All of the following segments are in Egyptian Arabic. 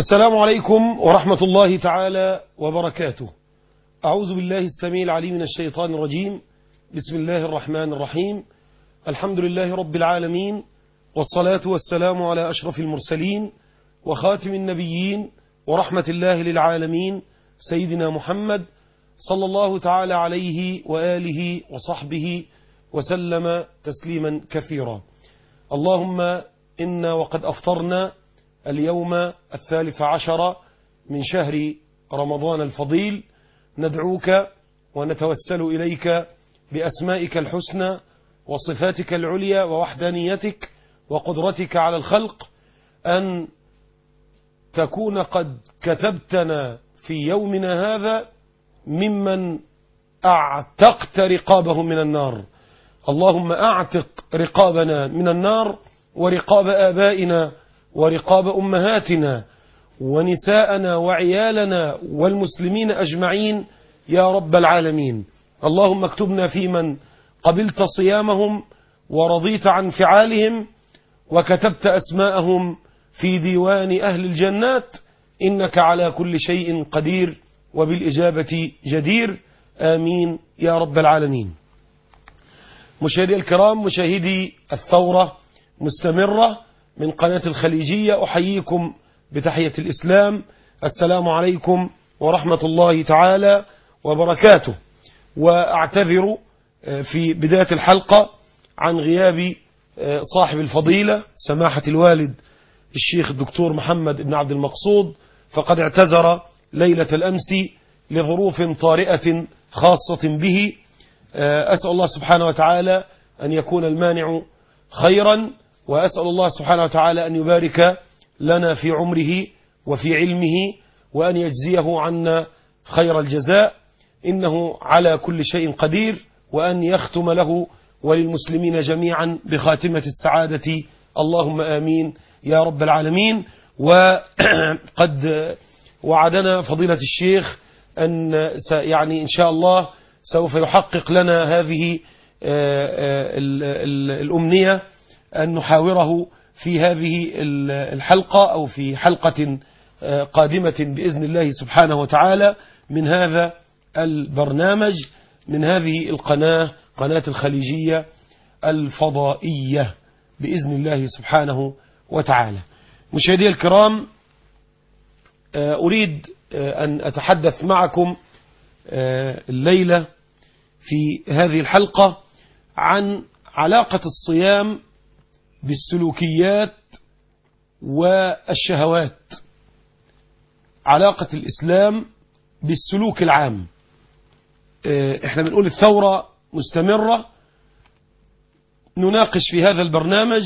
السلام عليكم ورحمة الله تعالى وبركاته أعوذ بالله السميع العليم من الشيطان الرجيم بسم الله الرحمن الرحيم الحمد لله رب العالمين والصلاة والسلام على أشرف المرسلين وخاتم النبيين ورحمة الله للعالمين سيدنا محمد صلى الله تعالى عليه وآله وصحبه وسلم تسليما كثيرا اللهم إنا وقد أفطرنا اليوم الثالث عشر من شهر رمضان الفضيل ندعوك ونتوسل إليك بأسمائك الحسنى وصفاتك العليا ووحدانيتك وقدرتك على الخلق أن تكون قد كتبتنا في يومنا هذا ممن أعتقت رقابهم من النار اللهم أعتق رقابنا من النار ورقاب آبائنا ورقاب أمهاتنا ونساءنا وعيالنا والمسلمين أجمعين يا رب العالمين اللهم اكتبنا في من قبلت صيامهم ورضيت عن فعالهم وكتبت أسماءهم في ديوان أهل الجنات إنك على كل شيء قدير وبالإجابة جدير آمين يا رب العالمين مشاهدي الكرام مشاهدي الثورة مستمرة من قناة الخليجية أحييكم بتحية الإسلام السلام عليكم ورحمة الله تعالى وبركاته وأعتذر في بداية الحلقة عن غياب صاحب الفضيلة سماحة الوالد الشيخ الدكتور محمد بن عبد المقصود فقد اعتذر ليلة الأمس لظروف طارئة خاصة به أسأل الله سبحانه وتعالى أن يكون المانع خيرا وأسأل الله سبحانه وتعالى أن يبارك لنا في عمره وفي علمه وأن يجزيه عنا خير الجزاء إنه على كل شيء قدير وأن يختم له وللمسلمين جميعا بخاتمة السعادة اللهم آمين يا رب العالمين وقد وعدنا فضيلة الشيخ أن يعني إن شاء الله سوف يحقق لنا هذه الأمنية أن نحاوره في هذه الحلقة أو في حلقة قادمة بإذن الله سبحانه وتعالى من هذا البرنامج من هذه القناة قناة الخليجية الفضائية بإذن الله سبحانه وتعالى مشاهدي الكرام أريد أن أتحدث معكم الليلة في هذه الحلقة عن علاقة الصيام بالسلوكيات والشهوات علاقة الإسلام بالسلوك العام احنا بنقول الثورة مستمرة نناقش في هذا البرنامج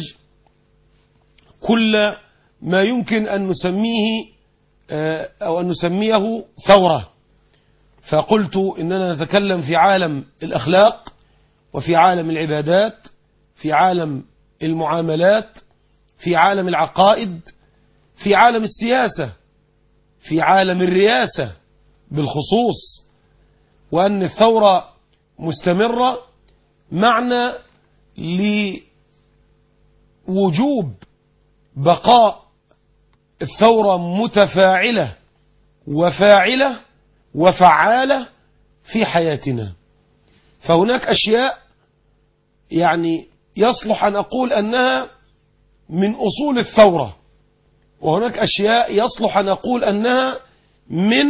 كل ما يمكن أن نسميه أو أن نسميه ثورة فقلت إننا نتكلم في عالم الأخلاق وفي عالم العبادات في عالم المعاملات في عالم العقائد في عالم السياسة في عالم الرياسة بالخصوص وأن الثورة مستمرة معنى لوجوب بقاء الثورة متفاعلة وفاعلة وفعالة في حياتنا فهناك أشياء يعني يصلح أن أقول أنها من أصول الثورة وهناك أشياء يصلح أن أقول أنها من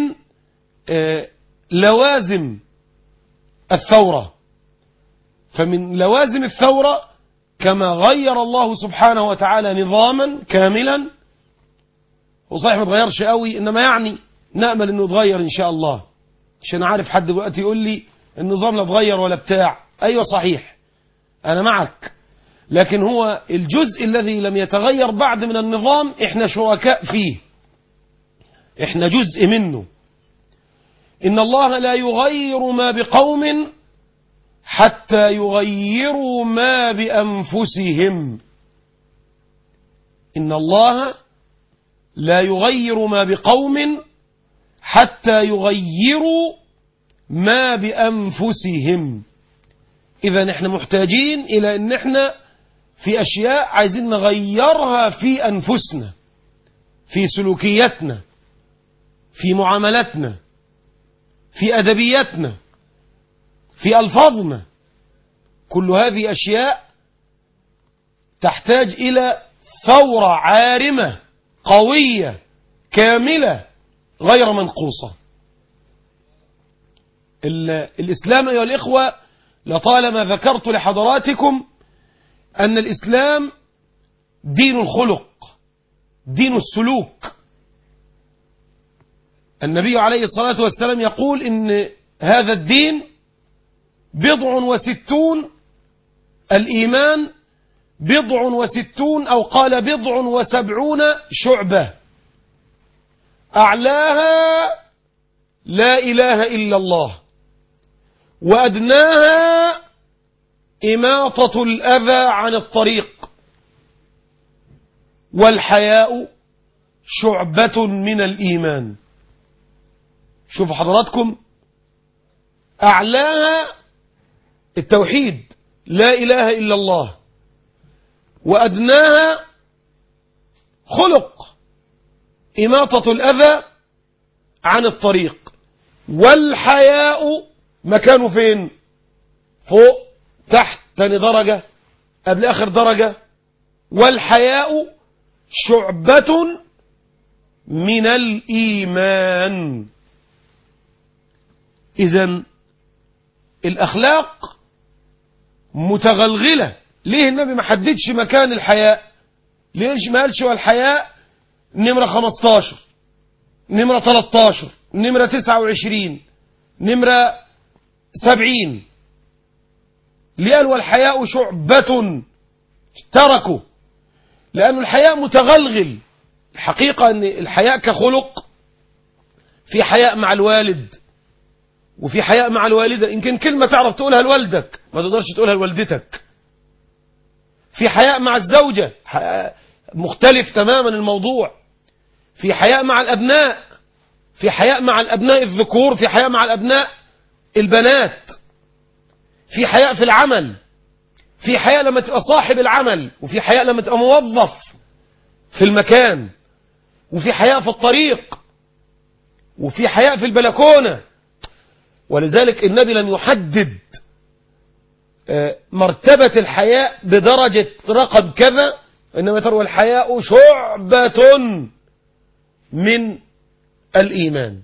لوازم الثورة فمن لوازم الثورة كما غير الله سبحانه وتعالى نظاما كاملا وصحيح ما تغيرش قوي إنما يعني نأمل أنه يتغير إن شاء الله عشان عارف حد دلوقتي يقول لي النظام لا اتغير ولا بتاع أيوة صحيح أنا معك لكن هو الجزء الذي لم يتغير بعد من النظام احنا شركاء فيه احنا جزء منه إن الله لا يغير ما بقوم حتى يغيروا ما بأنفسهم إن الله لا يغير ما بقوم حتى يغيروا ما بأنفسهم إذا احنا محتاجين إلى أن احنا في أشياء عايزين نغيرها في أنفسنا في سلوكياتنا في معاملاتنا في أدبياتنا في ألفاظنا كل هذه أشياء تحتاج إلى ثورة عارمة قوية كاملة غير منقوصة الإسلام أيها الإخوة لطالما ذكرت لحضراتكم أن الإسلام دين الخلق دين السلوك النبي عليه الصلاة والسلام يقول إن هذا الدين بضع وستون الإيمان بضع وستون أو قال بضع وسبعون شعبة أعلاها لا إله إلا الله وأدناها إماطة الأذى عن الطريق والحياء شعبة من الإيمان شوفوا حضراتكم أعلاها التوحيد لا إله إلا الله وأدناها خلق إماطة الأذى عن الطريق والحياء مكانه فين فوق تحت تاني درجة قبل آخر درجة والحياء شعبة من الإيمان إذا الأخلاق متغلغلة ليه النبي ما حددش مكان الحياء ليش ما قالش والحياء نمرة 15 نمرة 13 نمرة 29 نمرة 70 ليه قال والحياء شعبة تركوا لأن الحياء متغلغل الحقيقة أن الحياء كخلق في حياء مع الوالد وفي حياء مع الوالدة يمكن كلمة تعرف تقولها لوالدك ما تقدرش تقولها لوالدتك في حياء مع الزوجة مختلف تماما الموضوع في حياء مع الأبناء في حياء مع الأبناء الذكور في حياء مع الأبناء البنات في حياء في العمل في حياء لما تبقى صاحب العمل وفي حياء لما تبقى موظف في المكان وفي حياء في الطريق وفي حياء في البلكونة ولذلك النبي لم يحدد مرتبة الحياء بدرجة رقم كذا إنما تروى الحياء شعبة من الإيمان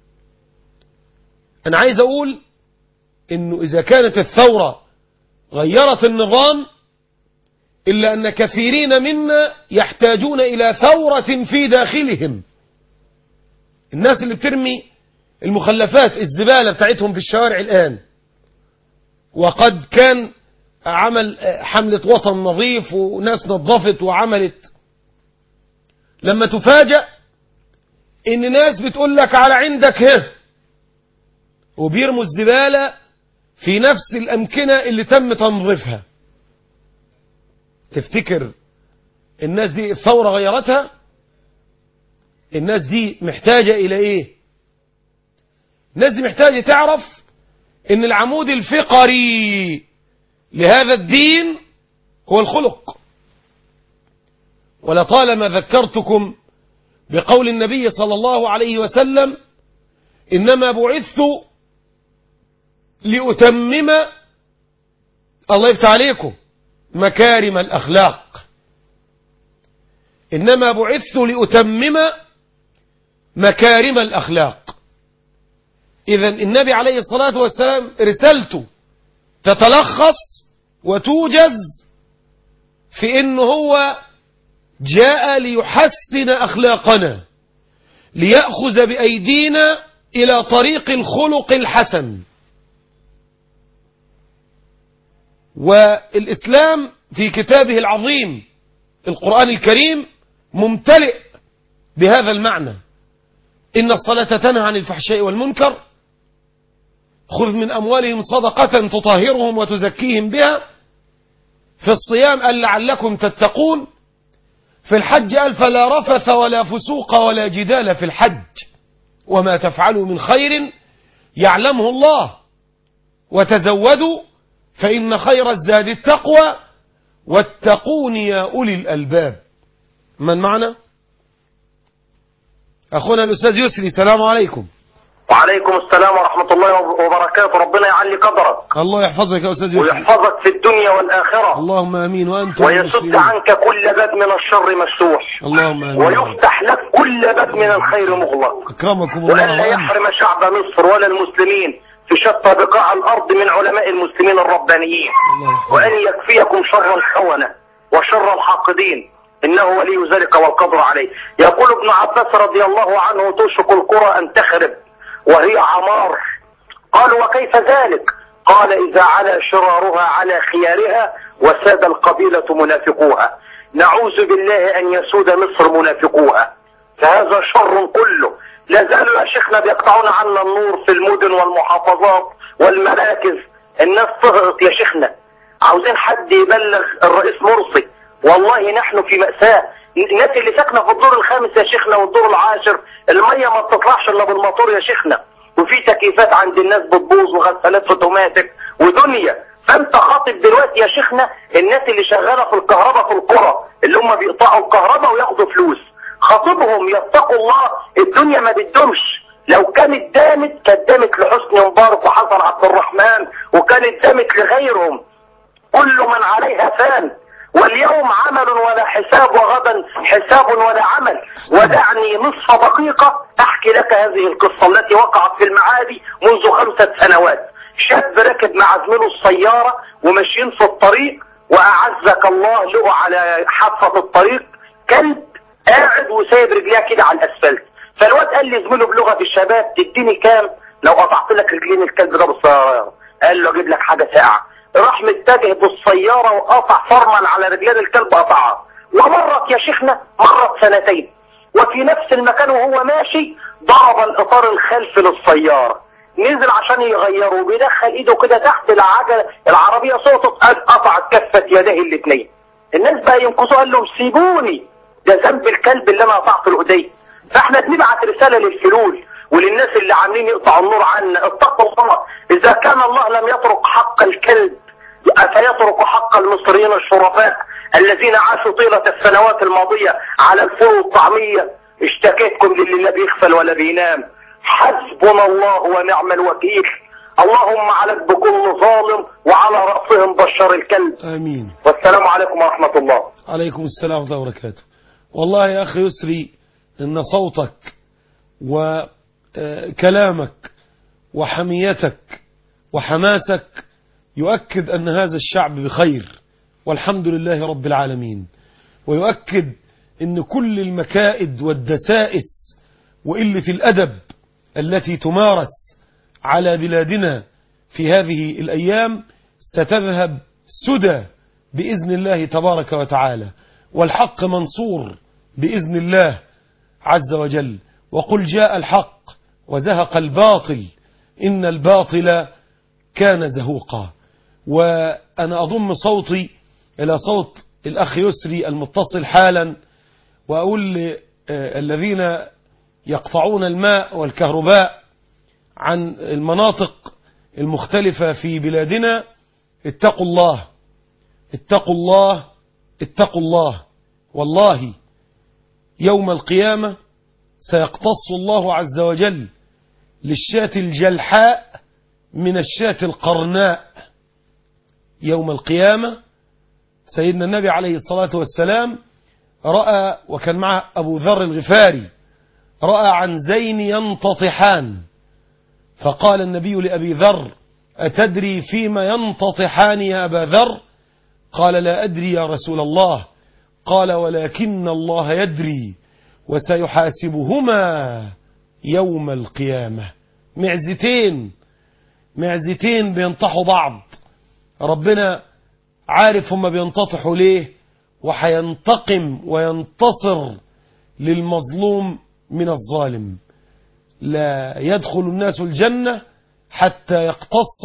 أنا عايز أقول إنه إذا كانت الثورة غيرت النظام إلا أن كثيرين منا يحتاجون إلى ثورة في داخلهم الناس اللي بترمي المخلفات الزبالة بتاعتهم في الشوارع الآن وقد كان عمل حملة وطن نظيف وناس نظفت وعملت لما تفاجأ ان ناس بتقول لك على عندك هه وبيرموا الزبالة في نفس الأمكنة اللي تم تنظيفها تفتكر الناس دي الثورة غيرتها الناس دي محتاجة إلى إيه الناس دي محتاجة تعرف ان العمود الفقري لهذا الدين هو الخلق ولطالما ذكرتكم بقول النبي صلى الله عليه وسلم إنما بعثت لأتمم الله يفتح عليكم مكارم الأخلاق إنما بعثت لأتمم مكارم الأخلاق إذا النبي عليه الصلاة والسلام رسالته تتلخص وتوجز في إنه هو جاء ليحسن أخلاقنا ليأخذ بأيدينا إلى طريق الخلق الحسن والإسلام في كتابه العظيم القرآن الكريم ممتلئ بهذا المعنى إن الصلاة تنهى عن الفحشاء والمنكر خذ من أموالهم صدقة تطهرهم وتزكيهم بها في الصيام قال لعلكم تتقون في الحج قال فلا رفث ولا فسوق ولا جدال في الحج وما تفعلوا من خير يعلمه الله وتزودوا فإن خير الزاد التقوى واتقون يا أولي الألباب من معنا أخونا الأستاذ يسري السلام عليكم وعليكم السلام ورحمة الله وبركاته ربنا يعلي قدرك الله يحفظك يا أستاذ يسري ويحفظك في الدنيا والآخرة اللهم آمين وأنتم ويسد المسلمون. عنك كل باب من الشر مفتوح اللهم آمين ويفتح لك كل باب من الخير مغلق أكرمكم الله وألا وأنتم يحرم شعب مصر ولا المسلمين في شتى بقاع الأرض من علماء المسلمين الربانيين الله يحفظك. وأن يكفيكم شر الخونة وشر الحاقدين إنه ولي ذلك والقدر عليه يقول ابن عباس رضي الله عنه توشك القرى أن تخرب وهي عمار قالوا وكيف ذلك قال إذا على شرارها على خيارها وساد القبيلة منافقوها نعوذ بالله أن يسود مصر منافقوها فهذا شر كله لا زالوا يا شيخنا بيقطعون عنا النور في المدن والمحافظات والمراكز الناس تهرط يا شيخنا عاوزين حد يبلغ الرئيس مرسي والله نحن في مأساة الناس اللي ساكنة في الدور الخامس يا شيخنا والدور العاشر المية ما بتطلعش الا بالموتور يا شيخنا وفي تكييفات عند الناس بتبوظ وغسالات اوتوماتيك ودنيا فانت خاطب دلوقتي يا شيخنا الناس اللي شغالة في الكهرباء في القرى اللي هم بيقطعوا الكهرباء وياخدوا فلوس خاطبهم يتقوا الله الدنيا ما بتدومش لو كانت دامت كانت دامت لحسني مبارك وحسن عبد الرحمن وكانت دامت لغيرهم كل من عليها فان واليوم عمل ولا حساب وغدا حساب ولا عمل ودعني نصف دقيقة أحكي لك هذه القصة التي وقعت في المعادي منذ خمسة سنوات شاب ركب مع زميله السيارة وماشيين في الطريق وأعزك الله لقوا على حافة الطريق كلب قاعد وسايب رجليها كده على الأسفلت فالواد قال لي زميله بلغة الشباب تديني كام لو قطعت لك رجلين الكلب ده بالسيارة قال له اجيب لك حاجة ساعة راح متجه بالسيارة وقطع فرما على رجلين الكلب قطعها ومرت يا شيخنا مرت سنتين وفي نفس المكان وهو ماشي ضرب الإطار الخلفي للسيارة نزل عشان يغيره بيدخل ايده كده تحت العجلة العربية صوته قطعت كفة يديه الاثنين الناس بقى ينقصوا قال لهم سيبوني ده ذنب الكلب اللي انا قطعت له ايديه فاحنا بنبعت رسالة للفلول وللناس اللي عاملين يقطعوا النور عنا اتقوا الله اذا كان الله لم يترك حق الكلب فيترك حق المصريين الشرفاء الذين عاشوا طيلة السنوات الماضية على الفول والطعمية اشتكيتكم للي لا بيغفل ولا بينام حسبنا الله ونعم الوكيل اللهم عليك بكل ظالم وعلى رأسهم بشر الكلب آمين والسلام عليكم ورحمة الله عليكم السلام ورحمة الله وبركاته والله يا أخي يسري إن صوتك وكلامك وحميتك وحماسك يؤكد أن هذا الشعب بخير والحمد لله رب العالمين ويؤكد أن كل المكائد والدسائس وقلة الأدب التي تمارس على بلادنا في هذه الأيام ستذهب سدى بإذن الله تبارك وتعالى والحق منصور بإذن الله عز وجل وقل جاء الحق وزهق الباطل إن الباطل كان زهوقا وأنا أضم صوتي إلى صوت الأخ يسري المتصل حالا وأقول الذين يقطعون الماء والكهرباء عن المناطق المختلفة في بلادنا اتقوا الله اتقوا الله اتقوا الله والله يوم القيامة سيقتص الله عز وجل للشاة الجلحاء من الشاة القرناء يوم القيامة سيدنا النبي عليه الصلاة والسلام رأى وكان معه أبو ذر الغفاري رأى عنزين ينتطحان فقال النبي لأبي ذر أتدري فيما ينتطحان يا أبا ذر قال لا أدري يا رسول الله قال ولكن الله يدري وسيحاسبهما يوم القيامة معزتين معزتين بينطحوا بعض ربنا عارف هم بينتطحوا ليه وحينتقم وينتصر للمظلوم من الظالم لا يدخل الناس الجنة حتى يقتص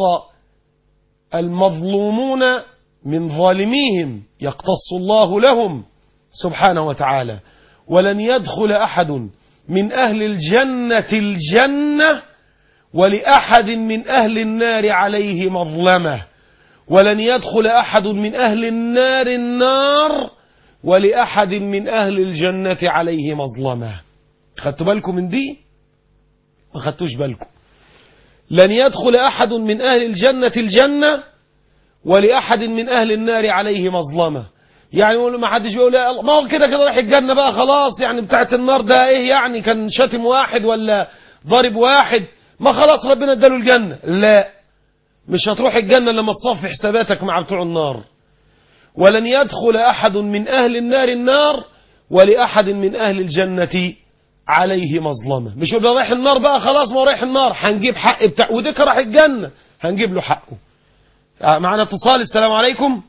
المظلومون من ظالميهم يقتص الله لهم سبحانه وتعالى ولن يدخل أحد من أهل الجنة الجنة ولأحد من أهل النار عليه مظلمة ولن يدخل أحد من أهل النار النار ولأحد من أهل الجنة عليه مظلمة خدتوا بالكم من دي ما خدتوش بالكم لن يدخل أحد من أهل الجنة الجنة ولأحد من أهل النار عليه مظلمة يعني يقول ما حدش يقول يا الله، ما هو كده كده راح الجنة بقى خلاص يعني بتاعت النار ده ايه يعني كان شاتم واحد ولا ضارب واحد ما خلاص ربنا اداله الجنة لا مش هتروح الجنة لما تصفي حساباتك مع بتوع النار ولن يدخل أحد من أهل النار النار ولأحد من أهل الجنة عليه مظلمة مش يبقى رايح النار بقى خلاص ما هو رايح النار هنجيب حق بتاع وديك راح الجنة هنجيب له حقه آه، معنا اتصال السلام عليكم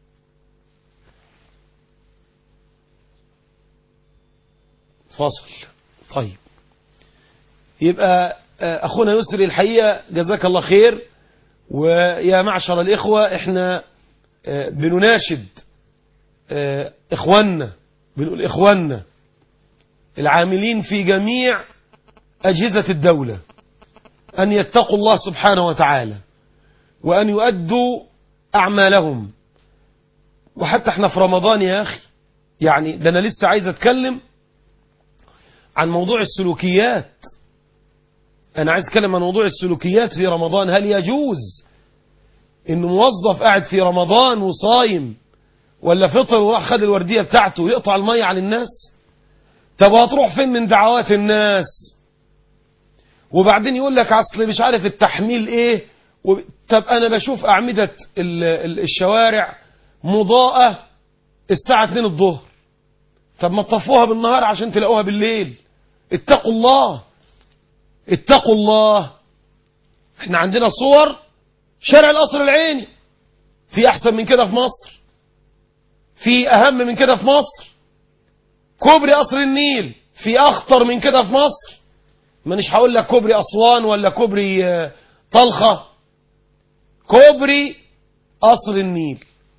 فاصل طيب يبقى آه، أخونا يسري الحقيقة جزاك الله خير ويا معشر الإخوة احنا آه، بنناشد آه، إخواننا بنقول إخواننا العاملين في جميع أجهزة الدولة أن يتقوا الله سبحانه وتعالى وأن يؤدوا أعمالهم وحتى احنا في رمضان يا أخي يعني ده أنا لسه عايز أتكلم عن موضوع السلوكيات أنا عايز أتكلم عن موضوع السلوكيات في رمضان هل يجوز إن موظف قاعد في رمضان وصايم ولا فطر وراح خد الوردية بتاعته يقطع المية على الناس طب هتروح فين من دعوات الناس وبعدين يقول لك اصل مش عارف التحميل ايه و... طب انا بشوف اعمدة ال... ال- الشوارع مضاءة الساعة 2 الظهر طب ما تطفوها بالنهار عشان تلاقوها بالليل اتقوا الله اتقوا الله احنا عندنا صور شارع القصر العيني في احسن من كده في مصر في اهم من كده في مصر كوبري قصر النيل في اخطر من كده في مصر مانيش هقول لك كوبري اسوان ولا كوبري آه، طلخه كوبري قصر النيل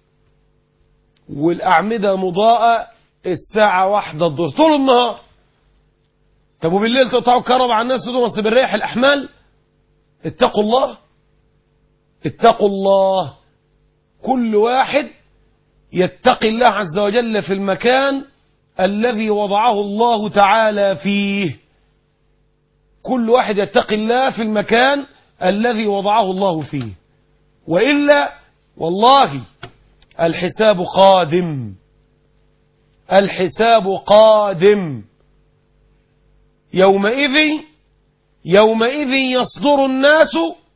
والاعمده مضاءه الساعه واحدة الظهر طول النهار طب وبالليل تقطعوا الكهرباء على الناس تقولوا بس بنريح الاحمال اتقوا الله اتقوا الله كل واحد يتقي الله عز وجل في المكان الذي وضعه الله تعالى فيه كل واحد يتقي الله في المكان الذي وضعه الله فيه وإلا والله الحساب قادم الحساب قادم يومئذ يومئذ يصدر الناس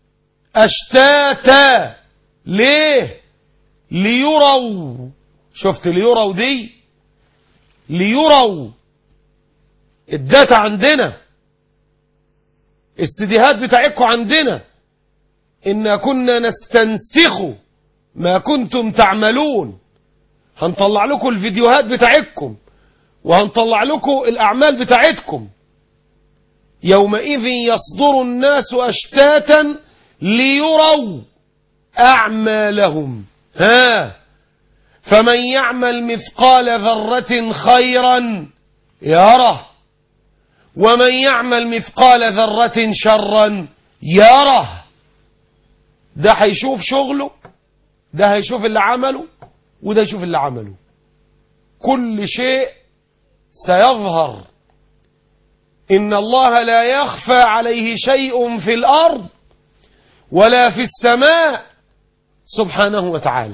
أشتاتا ليه ليروا شفت ليروا دي ليروا الداتا عندنا السيديهات بتاعتكم عندنا إن كنا نستنسخ ما كنتم تعملون هنطلع لكم الفيديوهات بتاعتكم وهنطلع لكم الأعمال بتاعتكم يومئذ يصدر الناس أشتاتا ليروا أعمالهم ها فمن يعمل مثقال ذرة خيرا يره ومن يعمل مثقال ذرة شرا يره ده هيشوف شغله ده هيشوف اللي عمله وده يشوف اللي عمله كل شيء سيظهر إن الله لا يخفى عليه شيء في الأرض ولا في السماء سبحانه وتعالى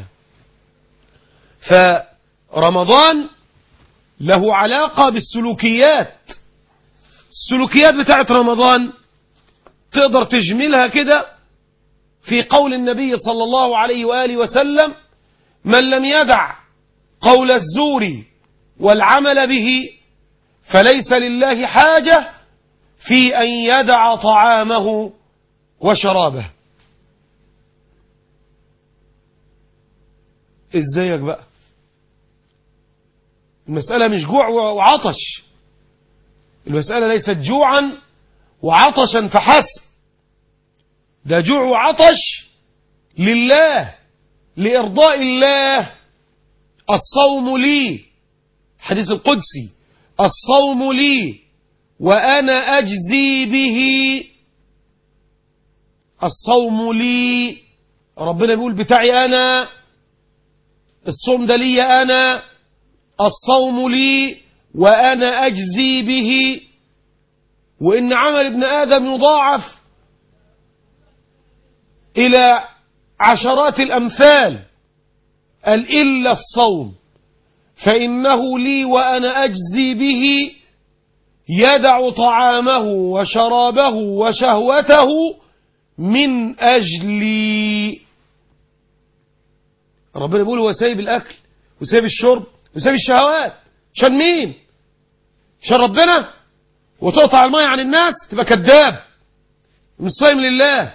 فرمضان له علاقة بالسلوكيات السلوكيات بتاعت رمضان تقدر تجملها كده في قول النبي صلى الله عليه وآله وسلم من لم يدع قول الزور والعمل به فليس لله حاجة في أن يدع طعامه وشرابه ازيك بقى المسألة مش جوع وعطش المسألة ليست جوعا وعطشا فحسب ده جوع وعطش لله لإرضاء الله الصوم لي حديث القدسي الصوم لي وأنا أجزي به الصوم لي ربنا بيقول بتاعي أنا الصوم ده لي أنا الصوم لي وأنا أجزي به وإن عمل ابن آدم يضاعف إلى عشرات الأمثال قال إلا الصوم فإنه لي وأنا أجزي به يدع طعامه وشرابه وشهوته من أجلي ربنا بيقول هو سايب الأكل وسايب الشرب وسايب الشهوات عشان مين عشان ربنا وتقطع المية عن الناس تبقى كذاب مش صايم لله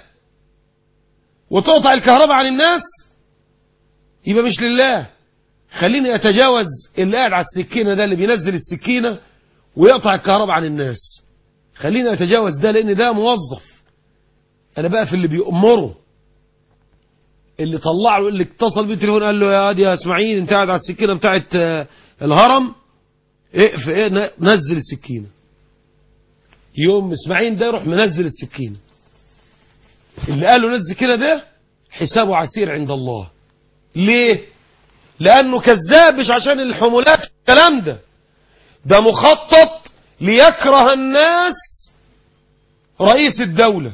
وتقطع الكهرباء عن الناس يبقى مش لله خليني اتجاوز اللي قاعد على السكينة ده اللي بينزل السكينة ويقطع الكهرباء عن الناس خليني اتجاوز ده لان ده موظف انا بقى في اللي بيأمره اللي طلع له اللي اتصل بيه التليفون قال له يا واد يا اسماعيل انت قاعد على السكينه بتاعت آه، الهرم اقف ايه ن- نزل السكينه يوم اسماعيل ده يروح منزل السكينه اللي قال له نزل السكينه ده حسابه عسير عند الله ليه لانه كذاب مش عشان الحمولات الكلام ده ده مخطط ليكره الناس رئيس الدوله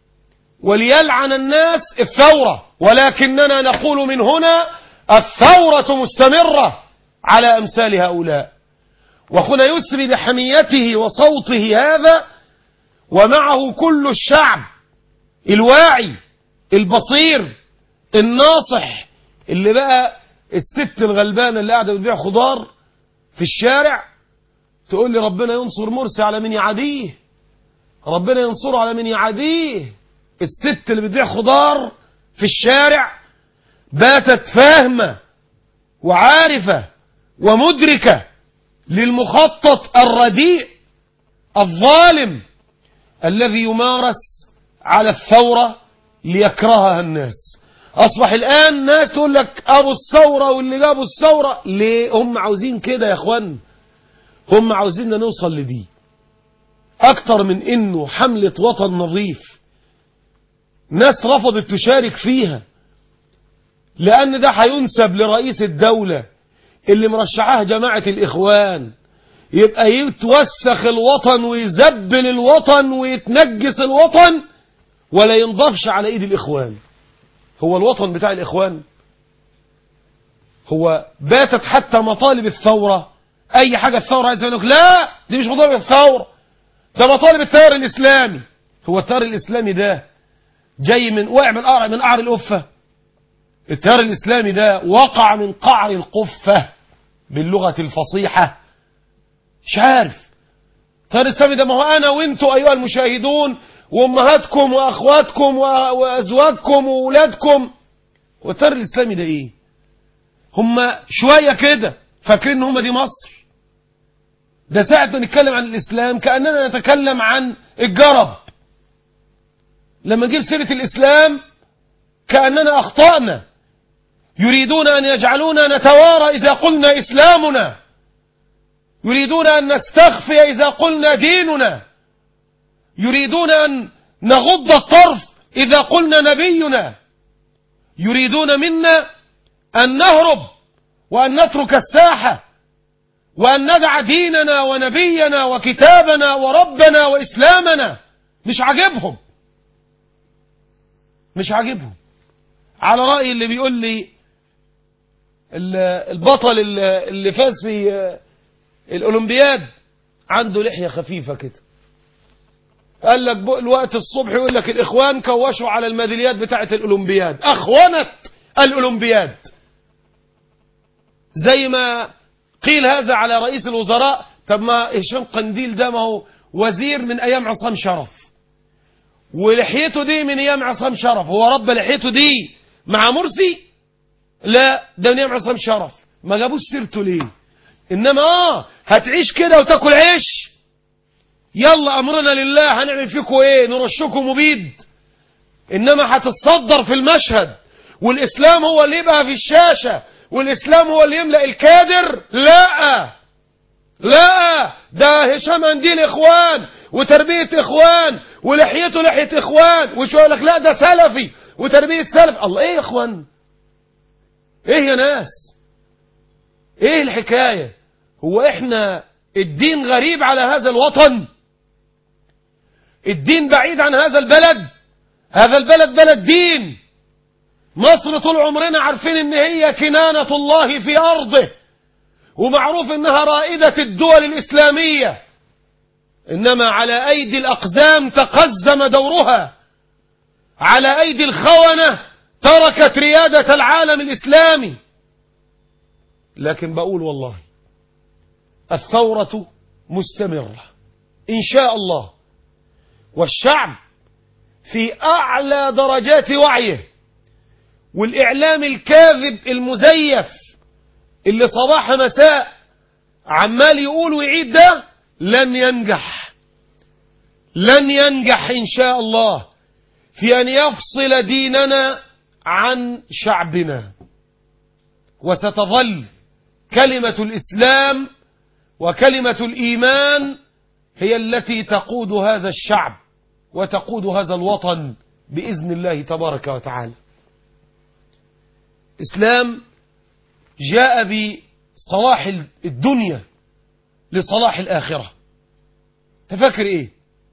وليلعن الناس الثورة ولكننا نقول من هنا الثورة مستمرة على أمثال هؤلاء وأخونا يسري بحميته وصوته هذا ومعه كل الشعب الواعي البصير الناصح اللي بقى الست الغلبانة اللي قاعدة بتبيع خضار في الشارع تقول لي ربنا ينصر مرسي على من يعاديه ربنا ينصره على من يعاديه الست اللي بتبيع خضار في الشارع باتت فاهمة وعارفة ومدركة للمخطط الرديء الظالم الذي يمارس على الثورة ليكرهها الناس أصبح الآن ناس تقول لك أبو الثورة واللي جابوا الثورة ليه هم عاوزين كده يا أخوان هم عاوزيننا نوصل لدي أكتر من إنه حملة وطن نظيف ناس رفضت تشارك فيها لأن ده هينسب لرئيس الدولة اللي مرشحاه جماعة الإخوان يبقى يتوسخ الوطن ويزبل الوطن ويتنجس الوطن ولا ينضافش على ايد الإخوان هو الوطن بتاع الإخوان هو باتت حتى مطالب الثورة أي حاجة الثورة عايز يقول لك لا دي مش مطالب الثورة ده مطالب التيار الإسلامي هو التيار الإسلامي ده جاي من وقع من قعر من قعر القفة التيار الإسلامي ده وقع من قعر القفة باللغة الفصيحة مش عارف التيار الإسلامي ده ما هو أنا وأنتوا أيها المشاهدون وأمهاتكم وأخواتكم وأزواجكم وأولادكم والتيار الإسلامي ده إيه هم شوية كده فاكرين إن هم دي مصر ده ساعة ما نتكلم عن الإسلام كأننا نتكلم عن الجرب لما نجيب سيرة الإسلام كأننا أخطأنا يريدون أن يجعلونا نتوارى إذا قلنا إسلامنا يريدون أن نستخفي إذا قلنا ديننا يريدون أن نغض الطرف إذا قلنا نبينا يريدون منا أن نهرب وأن نترك الساحة وأن ندع ديننا ونبينا وكتابنا وربنا وإسلامنا مش عاجبهم مش عاجبهم على رأي اللي بيقول لي البطل اللي فاز في الأولمبياد عنده لحية خفيفة كده قال لك الوقت الصبح يقول لك الإخوان كوشوا على الميداليات بتاعة الأولمبياد أخونت الأولمبياد زي ما قيل هذا على رئيس الوزراء طب ما هشام قنديل ده ما هو وزير من أيام عصام شرف ولحيته دي من أيام عصام شرف هو رب لحيته دي مع مرسي لا ده من أيام عصام شرف ما جابوش سيرته ليه إنما آه هتعيش كده وتاكل عيش يلا أمرنا لله هنعمل فيكم إيه نرشكم مبيد إنما هتتصدر في المشهد والإسلام هو اللي يبقى في الشاشة والإسلام هو اللي يملأ الكادر لا لا ده هشام انديل إخوان وتربية إخوان ولحيته لحية إخوان وشو يقول لك لا ده سلفي وتربية سلف الله إيه يا إخوان إيه يا ناس إيه الحكاية هو إحنا الدين غريب على هذا الوطن الدين بعيد عن هذا البلد هذا البلد بلد دين مصر طول عمرنا عارفين ان هي كنانة الله في ارضه ومعروف انها رائدة الدول الاسلامية انما على ايدي الاقزام تقزم دورها على ايدي الخونة تركت ريادة العالم الاسلامي لكن بقول والله الثورة مستمرة إن شاء الله والشعب في أعلى درجات وعيه والإعلام الكاذب المزيف اللي صباح مساء عمال يقول ويعيد ده لن ينجح لن ينجح إن شاء الله في أن يفصل ديننا عن شعبنا وستظل كلمة الإسلام وكلمة الإيمان هي التي تقود هذا الشعب وتقود هذا الوطن بإذن الله تبارك وتعالى إسلام جاء بصلاح الدنيا لصلاح الآخرة تفكر إيه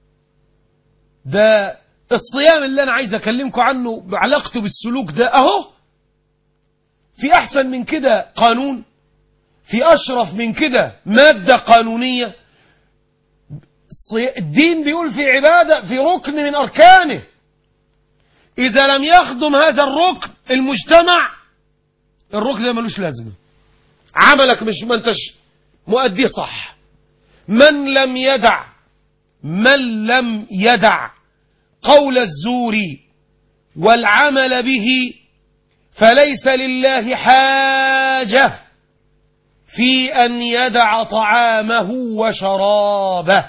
ده الصيام اللي أنا عايز أكلمكم عنه بعلاقته بالسلوك ده أهو في أحسن من كده قانون في أشرف من كده مادة قانونية الدين بيقول في عبادة في ركن من أركانه إذا لم يخدم هذا الركن المجتمع الركن ده ملوش لازمة عملك مش ما انتش مؤديه صح من لم يدع من لم يدع قول الزور والعمل به فليس لله حاجة في أن يدع طعامه وشرابه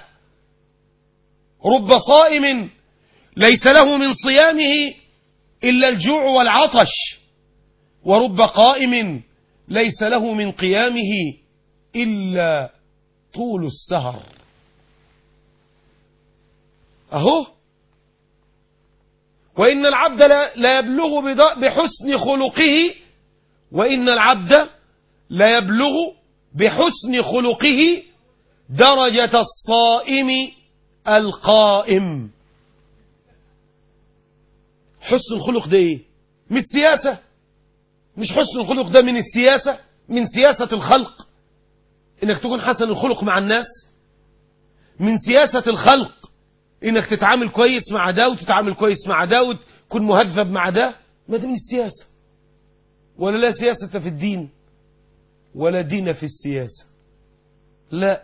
رب صائم ليس له من صيامه إلا الجوع والعطش ورب قائم ليس له من قيامه إلا طول السهر أهو وإن العبد لا يبلغ بحسن خلقه وإن العبد لا يبلغ بحسن خلقه درجة الصائم القائم حسن الخلق ده ايه مش سياسة مش حسن الخلق ده من السياسة من سياسة الخلق انك تكون حسن الخلق مع الناس من سياسة الخلق انك تتعامل كويس مع ده وتتعامل كويس مع ده وتكون مهذب مع ده ما ده من السياسة ولا لا سياسة في الدين ولا دين في السياسة لا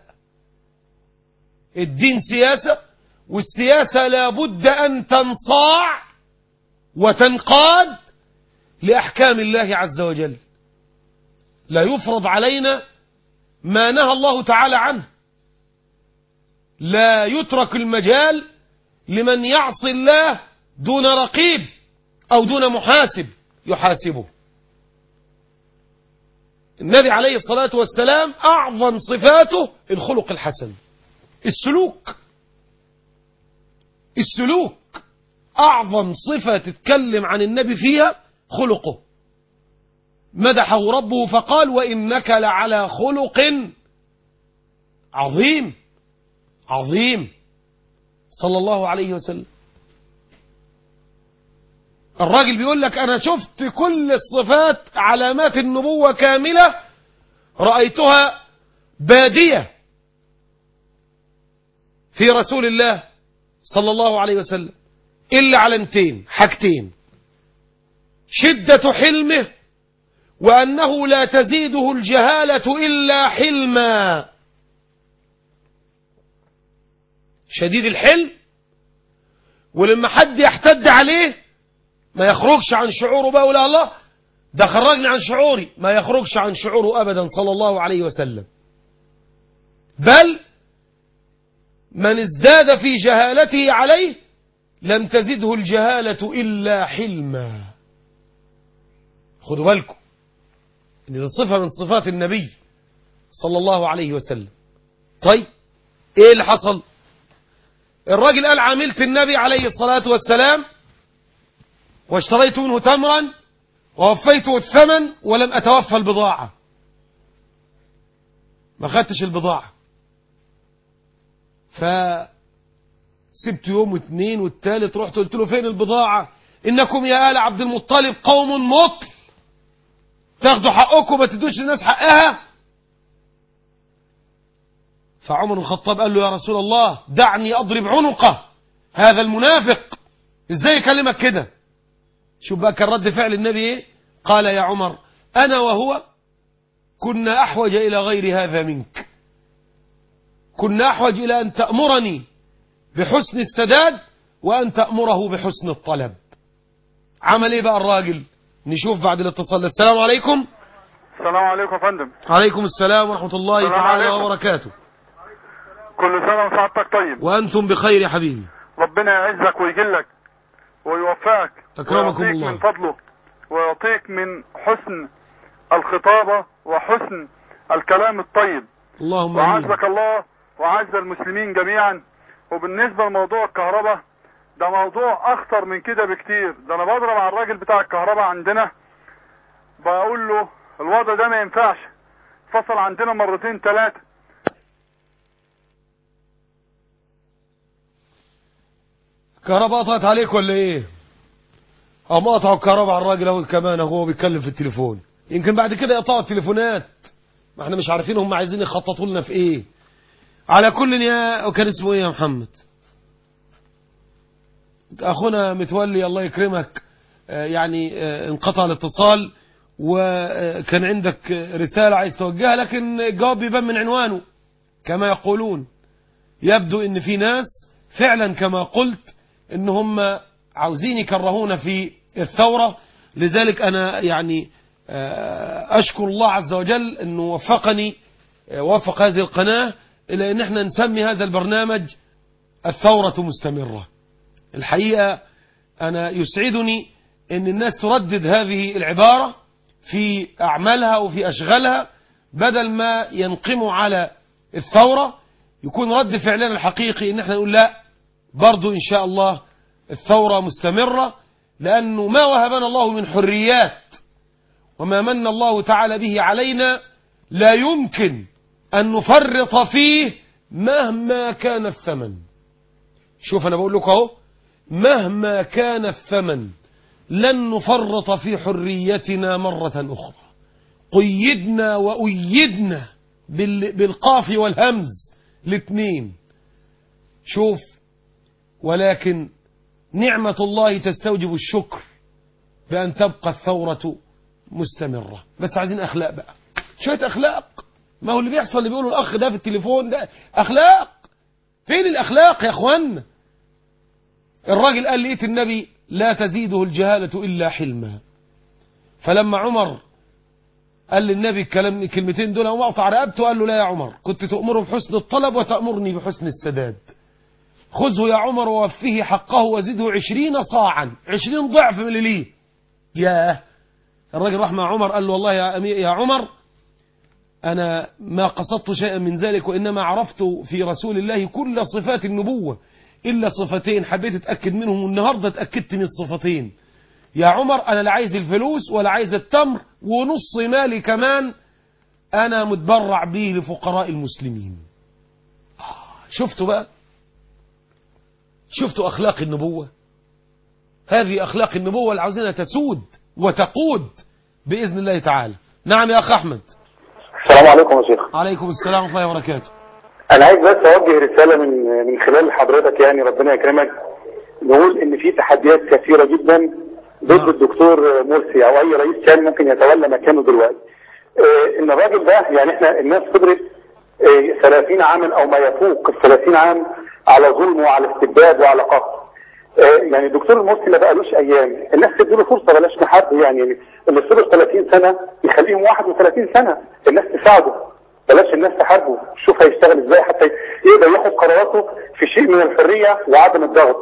الدين سياسة والسياسة لابد أن تنصاع وتنقاد لأحكام الله عز وجل لا يفرض علينا ما نهى الله تعالى عنه لا يترك المجال لمن يعصي الله دون رقيب أو دون محاسب يحاسبه النبي عليه الصلاة والسلام أعظم صفاته الخلق الحسن السلوك السلوك أعظم صفة تتكلم عن النبي فيها خلقه مدحه ربه فقال وإنك لعلى خلق عظيم عظيم صلى الله عليه وسلم الراجل بيقول لك أنا شفت كل الصفات علامات النبوة كاملة رأيتها بادية في رسول الله صلى الله عليه وسلم إلا علامتين حاجتين شدة حلمه وأنه لا تزيده الجهالة إلا حلما شديد الحلم ولما حد يحتد عليه ما يخرجش عن شعوره بقى ولا الله ده خرجني عن شعوري ما يخرجش عن شعوره أبدا صلى الله عليه وسلم بل من ازداد في جهالته عليه لم تزده الجهالة إلا حلما خدوا بالكم ان دي صفة من صفات النبي صلى الله عليه وسلم طيب ايه اللي حصل الراجل قال عملت النبي عليه الصلاة والسلام واشتريت منه تمرا ووفيته الثمن ولم أتوفى البضاعة ما خدتش البضاعة سبت يوم واثنين والثالث رحت قلت له فين البضاعة إنكم يا آل عبد المطلب قوم مطل تاخدوا حقكم ما تدوش للناس حقها فعمر بن الخطاب قال له يا رسول الله دعني أضرب عنقه هذا المنافق ازاي يكلمك كده شوف بقى كان رد فعل النبي ايه قال يا عمر أنا وهو كنا أحوج إلى غير هذا منك كنا أحوج إلى أن تأمرني بحسن السداد وأن تأمره بحسن الطلب عمل إيه بقى الراجل نشوف بعد الاتصال السلام عليكم السلام عليكم يا فندم عليكم السلام ورحمة الله السلام تعالى عليكم. وبركاته كل سنة وسعادتك طيب وأنتم بخير يا حبيبي ربنا يعزك ويجلك ويوفقك أكرمكم ويعطيك الله. من فضله ويعطيك من حسن الخطابة وحسن الكلام الطيب اللهم آمين وعزك الله وعز المسلمين جميعا وبالنسبة لموضوع الكهرباء ده موضوع اخطر من كده بكتير ده انا بضرب على الراجل بتاع الكهرباء عندنا بقول له الوضع ده ما ينفعش فصل عندنا مرتين ثلاثة كهرباء قطعت عليك ولا ايه هم قطعوا الكهرباء على الراجل اهو كمان هو بيتكلم في التليفون يمكن بعد كده يقطعوا التليفونات ما احنا مش عارفين هم عايزين يخططوا لنا في ايه على كل يا وكان اسمه ايه يا محمد اخونا متولي الله يكرمك آه، يعني آه، انقطع الاتصال وكان عندك رسالة عايز توجهها لكن الجواب بيبان من عنوانه كما يقولون يبدو ان في ناس فعلا كما قلت ان هم عاوزين يكرهونا في الثورة لذلك انا يعني آه، اشكر الله عز وجل انه وفقني آه، وفق هذه القناة الى ان احنا نسمي هذا البرنامج الثورة مستمرة الحقيقة انا يسعدني ان الناس تردد هذه العبارة في اعمالها وفي اشغالها بدل ما ينقموا على الثورة يكون رد فعلنا الحقيقي ان احنا نقول لا برضو ان شاء الله الثورة مستمرة لانه ما وهبنا الله من حريات وما من الله تعالى به علينا لا يمكن ان نفرط فيه مهما كان الثمن شوف انا بقول لك اهو مهما كان الثمن لن نفرط في حريتنا مرة أخرى قيدنا وأيدنا بال- بالقاف والهمز الاثنين شوف ولكن نعمة الله تستوجب الشكر بأن تبقى الثورة مستمرة بس عايزين أخلاق بقى شوية أخلاق ما هو اللي بيحصل اللي بيقوله الأخ ده في التليفون ده أخلاق فين الأخلاق يا أخوانا الراجل قال لقيت النبي لا تزيده الجهالة إلا حلما فلما عمر قال للنبي الكلام الكلمتين دول هو اقطع رقبته قال له لا يا عمر كنت تأمره بحسن الطلب وتأمرني بحسن السداد خذه يا عمر ووفيه حقه وزده عشرين صاعا عشرين ضعف من اللي ليه ياه الراجل راح مع عمر قال له والله يا, أمير يا عمر أنا ما قصدت شيئا من ذلك وإنما عرفت في رسول الله كل صفات النبوة إلا صفتين حبيت أتأكد منهم والنهاردة اتأكدت من الصفتين يا عمر أنا لا عايز الفلوس ولا عايز التمر ونص مالي كمان أنا متبرع به لفقراء المسلمين آه، شفتوا بقى شفتوا أخلاق النبوة هذه أخلاق النبوة اللي عاوزينها تسود وتقود بإذن الله تعالى نعم يا أخ أحمد السلام عليكم يا شيخ عليكم السلام ورحمة الله وبركاته انا عايز بس اوجه رساله من من خلال حضرتك يعني ربنا يكرمك نقول ان في تحديات كثيره جدا ضد نعم. الدكتور مرسي او اي رئيس كان ممكن يتولى مكانه دلوقتي آه، ان الراجل ده يعني احنا الناس قدرت آه، 30 عاما او ما يفوق ال 30 عام على ظلم وعلى استبداد وعلى قهر آه، يعني الدكتور المرسي ما بقالوش ايام الناس تديله فرصه بلاش نحد يعني اللي صبر 30 سنه يخليهم 31 سنه الناس تساعده بلاش الناس تحاربه شوف هيشتغل ازاي حتى يقدر ياخد قراراته في شيء من الحريه وعدم الضغط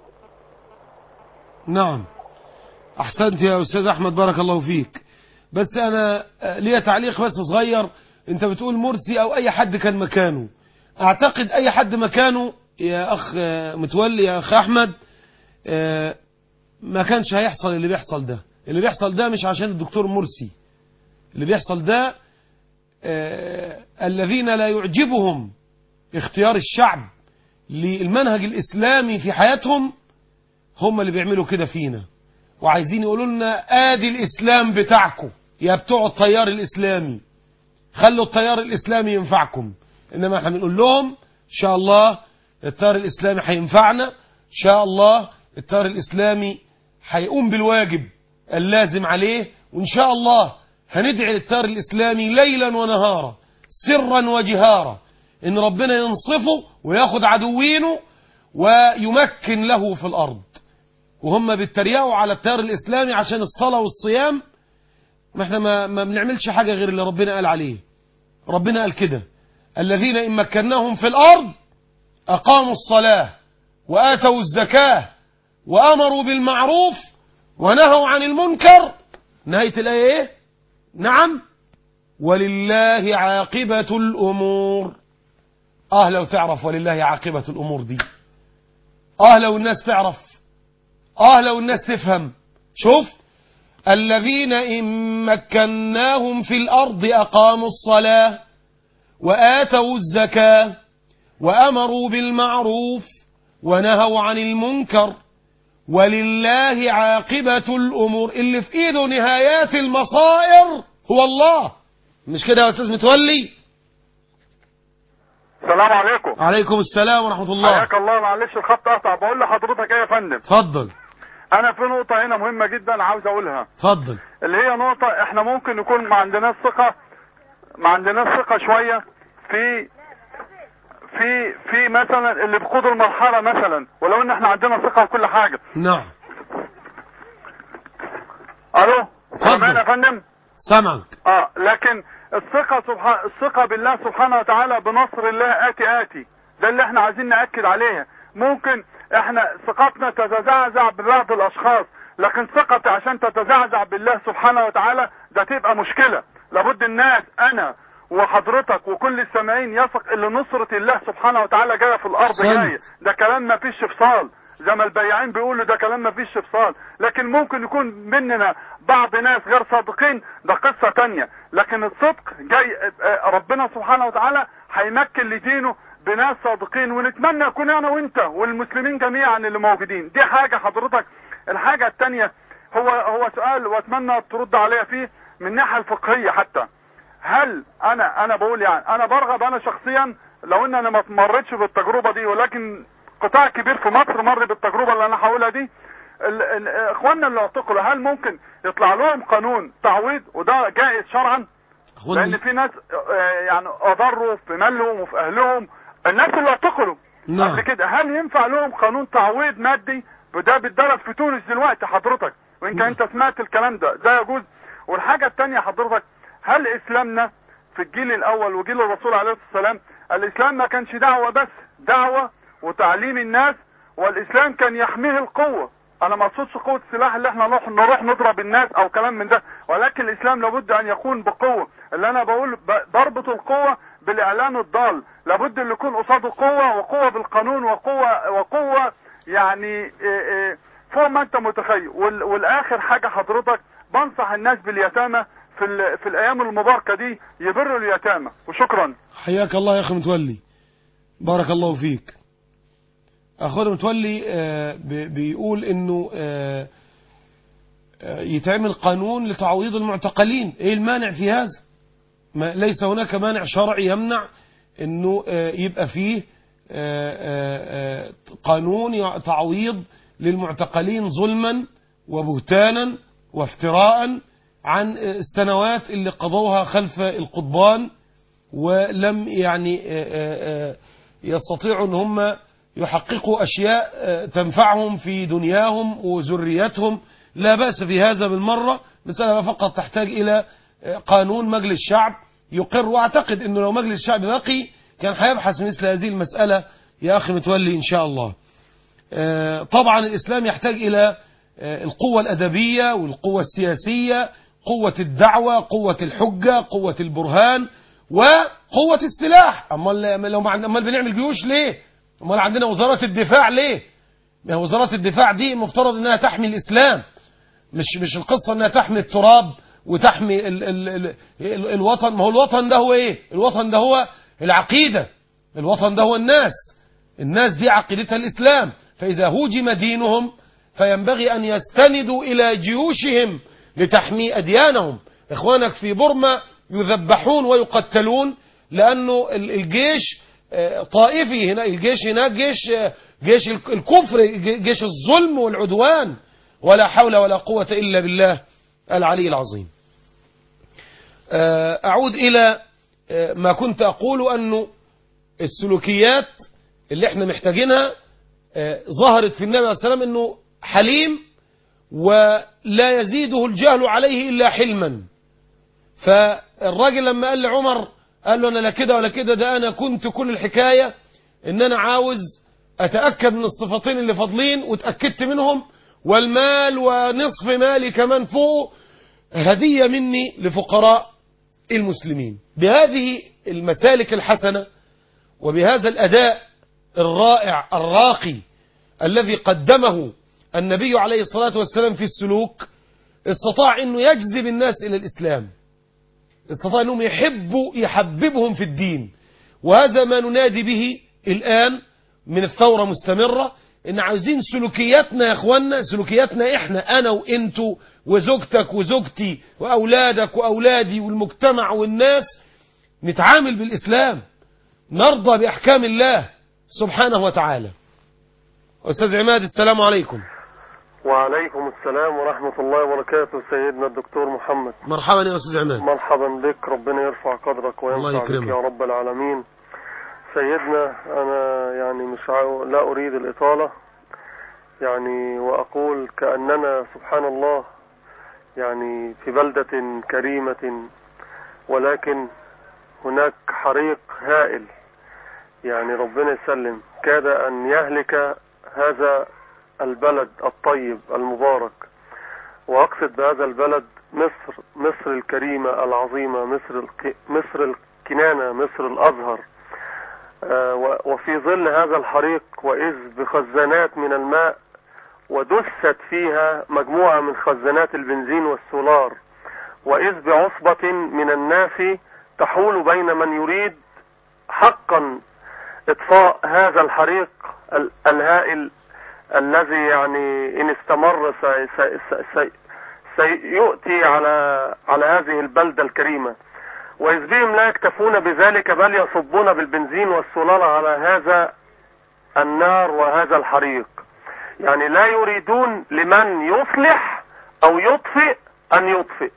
نعم أحسنت يا أستاذ أحمد بارك الله فيك بس أنا آه، ليا تعليق بس صغير أنت بتقول مرسي أو أي حد كان مكانه أعتقد أي حد مكانه يا أخ آه، متولي يا أخ أحمد آه، ما كانش هيحصل اللي بيحصل ده اللي بيحصل ده مش عشان الدكتور مرسي اللي بيحصل ده آه، الذين لا يعجبهم اختيار الشعب للمنهج الإسلامي في حياتهم هم اللي بيعملوا كده فينا وعايزين يقولوا لنا ادي الإسلام بتاعكم يا بتوع التيار الإسلامي خلوا التيار الإسلامي ينفعكم إنما احنا بنقول لهم إن شاء الله التيار الإسلامي هينفعنا إن شاء الله التيار الإسلامي هيقوم بالواجب اللازم عليه وإن شاء الله هندعي للتيار الإسلامي ليلا ونهارا سرا وجهارا إن ربنا ينصفه وياخد عدوينه ويمكن له في الأرض وهم بيتريقوا على التيار الإسلامي عشان الصلاة والصيام ما احنا ما, ما بنعملش حاجة غير اللي ربنا قال عليه ربنا قال كده الذين إن مكناهم في الأرض أقاموا الصلاة وآتوا الزكاة وأمروا بالمعروف ونهوا عن المنكر نهاية الآية إيه؟ نعم ولله عاقبة الأمور آه لو تعرف ولله عاقبة الأمور دي آه لو الناس تعرف آه لو الناس تفهم شوف الذين إن مكناهم في الأرض أقاموا الصلاة وآتوا الزكاة وأمروا بالمعروف ونهوا عن المنكر ولله عاقبة الأمور اللي في إيده نهايات المصائر هو الله مش كده يا أستاذ متولي السلام عليكم عليكم السلام ورحمة الله حياك الله معلش الخط قطع بقول لحضرتك ايه يا فندم اتفضل انا في نقطة هنا مهمة جدا عاوز اقولها اتفضل اللي هي نقطة احنا ممكن نكون ما عندناش ثقة ما عندناش ثقة شوية في في في مثلا اللي بيقودوا المرحلة مثلا ولو ان احنا عندنا ثقة في كل حاجة نعم الو اتفضل. سامعني يا فندم سمعك اه لكن الثقة سبحان الثقة بالله سبحانه وتعالى بنصر الله آتي آتي ده اللي احنا عايزين نأكد عليها ممكن احنا ثقتنا تتزعزع ببعض الاشخاص لكن ثقتي عشان تتزعزع بالله سبحانه وتعالى ده تبقى مشكلة لابد الناس انا وحضرتك وكل السامعين يثق ان نصرة الله سبحانه وتعالى جاية في الارض أحسنت. جاية ده كلام ما فيش فصال زي ما البياعين بيقولوا ده كلام ما فيش فصال لكن ممكن يكون مننا بعض ناس غير صادقين ده قصة تانية لكن الصدق جاي آه، ربنا سبحانه وتعالى هيمكن لدينه بناس صادقين ونتمنى اكون انا وانت والمسلمين جميعا اللي موجودين دي حاجة حضرتك الحاجة التانية هو هو سؤال واتمنى ترد عليا فيه من الناحية الفقهية حتى هل انا انا بقول يعني انا برغب انا شخصيا لو ان انا ما مرتش بالتجربه دي ولكن قطاع كبير في مصر مر بالتجربه اللي انا هقولها دي ال- ال- اخواننا اللي اعتقلوا هل ممكن يطلع لهم قانون تعويض وده جائز شرعا لان أخواني في ناس آه، يعني اضروا في مالهم وفي اهلهم الناس اللي اعتقلوا نعم. قبل كده هل ينفع لهم قانون تعويض مادي وده بيتدرس في تونس دلوقتي حضرتك وان كان انت سمعت الكلام ده ده يجوز والحاجه الثانيه حضرتك هل اسلامنا في الجيل الاول وجيل الرسول عليه الصلاه والسلام الاسلام ما كانش دعوه بس دعوه وتعليم الناس والاسلام كان يحميه القوه انا ما اقصدش قوه السلاح اللي احنا نروح نروح نضرب الناس او كلام من ده ولكن الاسلام لابد ان يكون بقوه اللي انا بقول ب- بربط القوه بالاعلان الضال لابد اللي يكون قصاده قوه وقوه بالقانون وقوه وقوه يعني إيه إيه فوق ما انت متخيل وال- والاخر حاجه حضرتك بنصح الناس باليتامى في ال- في الايام المباركه دي يبروا اليتامى وشكرا حياك الله يا أخي متولي بارك الله فيك أخونا متولي آه، بي- بيقول إنه آه، آه، يتعمل قانون لتعويض المعتقلين إيه المانع في هذا ما ليس هناك مانع شرعي يمنع إنه آه، يبقى فيه آه، آه، آه، قانون يع- تعويض للمعتقلين ظلما وبهتانا وافتراء عن آه، السنوات اللي قضوها خلف القضبان ولم يعني آه، آه، آه، يستطيعوا ان هم يحققوا اشياء آه، تنفعهم في دنياهم وذريتهم لا باس في هذا بالمره مساله فقط تحتاج الى آه، قانون مجلس الشعب يقر واعتقد انه لو مجلس الشعب بقي كان هيبحث مثل هذه المساله يا اخي متولي ان شاء الله آه، طبعا الإسلام يحتاج إلى آه، القوة الأدبية والقوة السياسية قوة الدعوة قوة الحجة قوة البرهان وقوة السلاح أمال لو ما عند- أمال بنعمل جيوش ليه أمال عندنا وزارة الدفاع ليه ما هي وزارة الدفاع دي مفترض أنها تحمي الإسلام مش مش القصة أنها تحمي التراب وتحمي ال ال ال ال الوطن ما هو الوطن ده هو إيه الوطن ده هو العقيدة الوطن ده هو الناس الناس دي عقيدتها الإسلام فإذا هوجم دينهم فينبغي أن يستندوا إلى جيوشهم لتحمي أديانهم إخوانك في بورما يذبحون ويقتلون لأنه ال- الجيش آه، طائفي هنا الجيش هناك جيش آه، جيش الك- الكفر ج- جيش الظلم والعدوان ولا حول ولا قوة إلا بالله العلي العظيم آه، أعود إلى آه، ما كنت أقول أنه السلوكيات اللي احنا محتاجينها آه، ظهرت في النبي عليه الصلاة والسلام أنه حليم ولا يزيده الجهل عليه إلا حلما فالراجل لما قال لعمر قال له أنا لا كده ولا كده ده أنا كنت كل الحكاية إن أنا عاوز أتأكد من الصفتين اللي فاضلين وتأكدت منهم والمال ونصف مالي كمان فوق هدية مني لفقراء المسلمين بهذه المسالك الحسنة وبهذا الأداء الرائع الراقي الذي قدمه النبي عليه الصلاة والسلام في السلوك استطاع أنه يجذب الناس إلى الإسلام استطاع أنهم يحبوا يحببهم في الدين وهذا ما ننادي به الآن من الثورة مستمرة إن عاوزين سلوكياتنا يا إخوانا سلوكياتنا إحنا أنا وإنتوا وزوجتك وزوجتي وأولادك وأولادي والمجتمع والناس نتعامل بالإسلام نرضى بأحكام الله سبحانه وتعالى أستاذ عماد السلام عليكم وعليكم السلام ورحمة الله وبركاته سيدنا الدكتور محمد مرحبا يا أستاذ عماد مرحبا بك ربنا يرفع قدرك الله وينفع بك يكرمك. يا رب العالمين سيدنا أنا يعني مش عاو... لا أريد الإطالة يعني وأقول كأننا سبحان الله يعني في بلدة كريمة ولكن هناك حريق هائل يعني ربنا يسلم كاد أن يهلك هذا البلد الطيب المبارك وأقصد بهذا البلد مصر مصر الكريمة العظيمة مصر الك... مصر الكنانة مصر الأزهر آه، و- وفي ظل هذا الحريق وإذ بخزانات من الماء ودست فيها مجموعة من خزانات البنزين والسولار وإذ بعصبة من الناس تحول بين من يريد حقا إطفاء هذا الحريق ال- الهائل الذي يعني إن استمر سي سي سي سي سيؤتي على على هذه البلدة الكريمة وإذ بهم لا يكتفون بذلك بل يصبون بالبنزين والسولار على هذا النار وهذا الحريق يعني لا يريدون لمن يصلح أو يطفئ أن يطفئ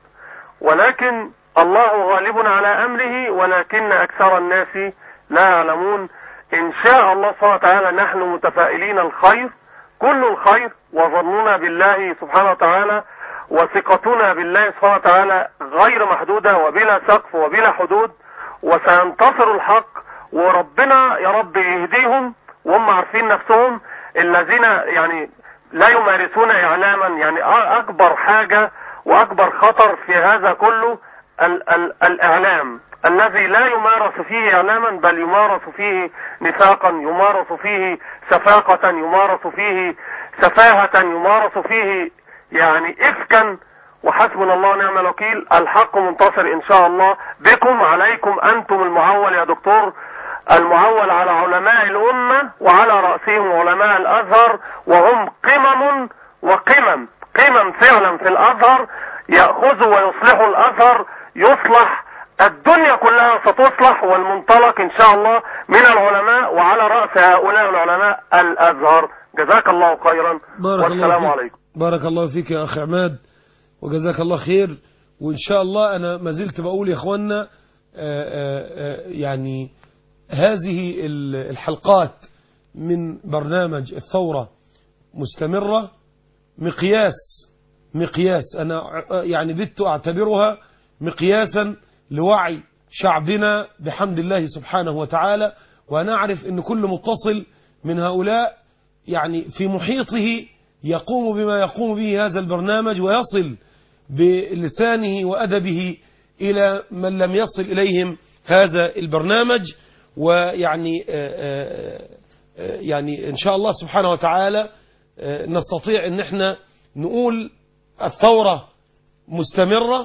ولكن الله غالب على أمره ولكن أكثر الناس لا يعلمون إن شاء الله سبحانه وتعالى نحن متفائلين الخير كل الخير وظننا بالله سبحانه وتعالى وثقتنا بالله سبحانه وتعالى غير محدودة وبلا سقف وبلا حدود وسينتصر الحق وربنا يا رب يهديهم وهم عارفين نفسهم الذين يعني لا يمارسون إعلاما يعني أكبر حاجة وأكبر خطر في هذا كله ال ال الإعلام الذي لا يمارس فيه إعلاما بل يمارس فيه نفاقا يمارس فيه سفاقة يمارس فيه سفاهة يمارس فيه يعني إفكا وحسبنا الله ونعم الوكيل الحق منتصر إن شاء الله بكم عليكم أنتم المعول يا دكتور المعول على علماء الأمة وعلى رأسهم علماء الأزهر وهم قمم وقمم قمم فعلا في الأزهر يأخذوا ويصلحوا الأزهر يصلح الدنيا كلها ستصلح والمنطلق إن شاء الله من العلماء وعلى رأس هؤلاء العلماء الأزهر جزاك الله خيرا بارك والسلام الله فيك عليكم بارك الله فيك يا أخ عماد وجزاك الله خير وإن شاء الله أنا ما زلت بقول يا إخوانا آه، آه، آه، يعني هذه ال- الحلقات من برنامج الثورة مستمرة مقياس مقياس أنا آه، يعني بت أعتبرها مقياسا لوعي شعبنا بحمد الله سبحانه وتعالى وأنا أعرف أن كل متصل من هؤلاء يعني في محيطه يقوم بما يقوم به هذا البرنامج ويصل بلسانه وأدبه إلى من لم يصل إليهم هذا البرنامج ويعني آه، آه، آه، يعني إن شاء الله سبحانه وتعالى آه، نستطيع أن احنا نقول الثورة مستمرة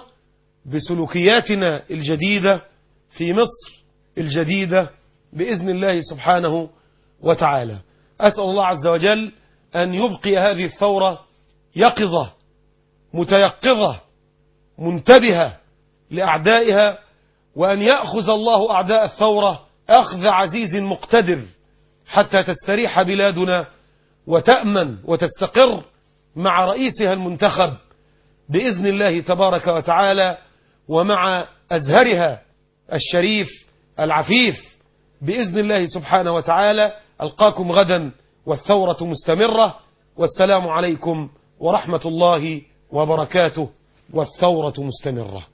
بسلوكياتنا الجديدة في مصر الجديدة بإذن الله سبحانه وتعالى أسأل الله عز وجل أن يبقي هذه الثورة يقظة متيقظة منتبهة لأعدائها وأن يأخذ الله أعداء الثورة أخذ عزيز مقتدر حتى تستريح بلادنا وتأمن وتستقر مع رئيسها المنتخب بإذن الله تبارك وتعالى ومع أزهرها الشريف العفيف بإذن الله سبحانه وتعالى ألقاكم غدا والثورة مستمرة والسلام عليكم ورحمة الله وبركاته والثورة مستمرة